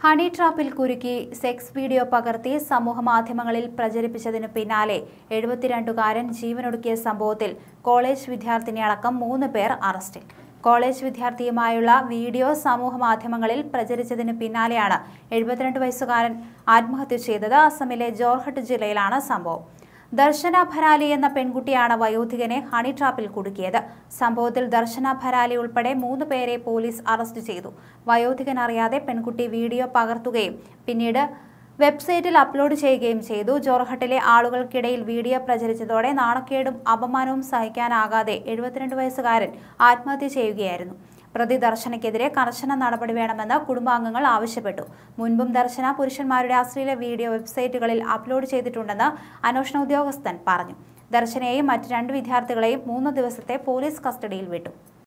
honey ട്രാപ്പിൽ കുരുക്കി sex video പകർത്തി സമൂഹമാധ്യമങ്ങളിൽ പ്രചരിപ്പിച്ചതിനു പിന്നാലെ എഴുപത്തിരണ്ടുകാരൻ ജീവനൊടുക്കിയ സംഭവത്തിൽ കോളേജ് വിദ്യാർത്ഥിനിയടക്കം മൂന്ന് പേർ അറസ്റ്റിൽ കോളേജ് വിദ്യാർത്ഥിയുമായുള്ള വീഡിയോ സമൂഹമാധ്യമങ്ങളിൽ പ്രചരിച്ചതിന് പിന്നാലെയാണ് എഴുപത്തിരണ്ട് വയസ്സുകാരൻ ആത്മഹത്യ ചെയ്തത് അസമിലെ ജോർഹട്ട് ജില്ലയിലാണ് സംഭവം ദർശന ഭരാലി എന്ന പെൺകുട്ടിയാണ് വയോധികനെ ഹണി ട്രാപ്പിൽ കുടുക്കിയത് സംഭവത്തിൽ ദർശന ഭരാലി ഉൾപ്പെടെ മൂന്ന് പേരെ പോലീസ് അറസ്റ്റ് ചെയ്തു വയോധികൻ അറിയാതെ പെൺകുട്ടി വീഡിയോ പകർത്തുകയും പിന്നീട് വെബ്സൈറ്റിൽ അപ്ലോഡ് ചെയ്യുകയും ചെയ്തു ജോർഹട്ടിലെ ആളുകൾക്കിടയിൽ വീഡിയോ പ്രചരിച്ചതോടെ നാണക്കേടും അപമാനവും സഹിക്കാനാകാതെ എഴുപത്തിരണ്ട് വയസ്സുകാരൻ ആത്മഹത്യ ചെയ്യുകയായിരുന്നു പ്രതി ദർശനയ്ക്കെതിരെ കർശന നടപടി വേണമെന്ന് കുടുംബാംഗങ്ങൾ ആവശ്യപ്പെട്ടു മുൻപും ദർശന പുരുഷന്മാരുടെ അശ്ലീല വീഡിയോ വെബ്സൈറ്റുകളിൽ അപ്ലോഡ് ചെയ്തിട്ടുണ്ടെന്ന് അന്വേഷണ ഉദ്യോഗസ്ഥൻ പറഞ്ഞു ദർശനയെയും മറ്റ് രണ്ട് വിദ്യാർത്ഥികളെയും മൂന്ന് ദിവസത്തെ പോലീസ് കസ്റ്റഡിയിൽ വിട്ടു